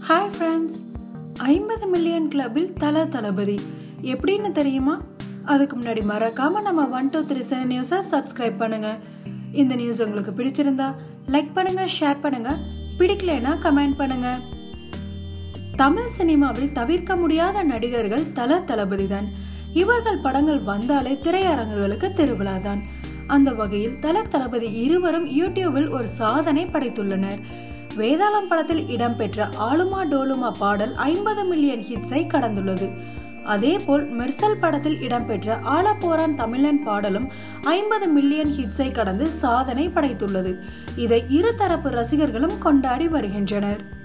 hi friends ஐம்பது million கிளப்பில் தல தளபதி எப்படின்னு தெரியுமா அதுக்கு முன்னாடி மறக்காம நம்ம ஒன் டூ த்ரீ செவன் நியூஸை சப்ஸ்கிரைப் பண்ணுங்க இந்த நியூஸ் உங்களுக்கு பிடிச்சிருந்தா லைக் பண்ணுங்க ஷேர் பண்ணுங்க பிடிக்கலைன்னா கமெண்ட் பண்ணுங்க தமிழ் சினிமாவில் தவிர்க்க முடியாத நடிகர்கள் தல தளபதி தான் இவர்கள் படங்கள் வந்தாலே திரையரங்குகளுக்கு திருவிழா தான் அந்த வகையில் தல தளபதி இருவரும் யூடியூபில் ஒரு சாதனை படைத்துள்ளனர் வேதாளம் படத்தில் இடம்பெற்ற ஆலுமா டோலுமா பாடல் ஐம்பது மில்லியன் ஹிட்ஸை கடந்துள்ளது அதேபோல் மெர்சல் படத்தில் இடம்பெற்ற ஆலப்போரான் தமிழன் பாடலும் ஐம்பது மில்லியன் ஹிட்ஸை கடந்து சாதனை படைத்துள்ளது இதை இருதரப்பு ரசிகர்களும் கொண்டாடி வருகின்றனர்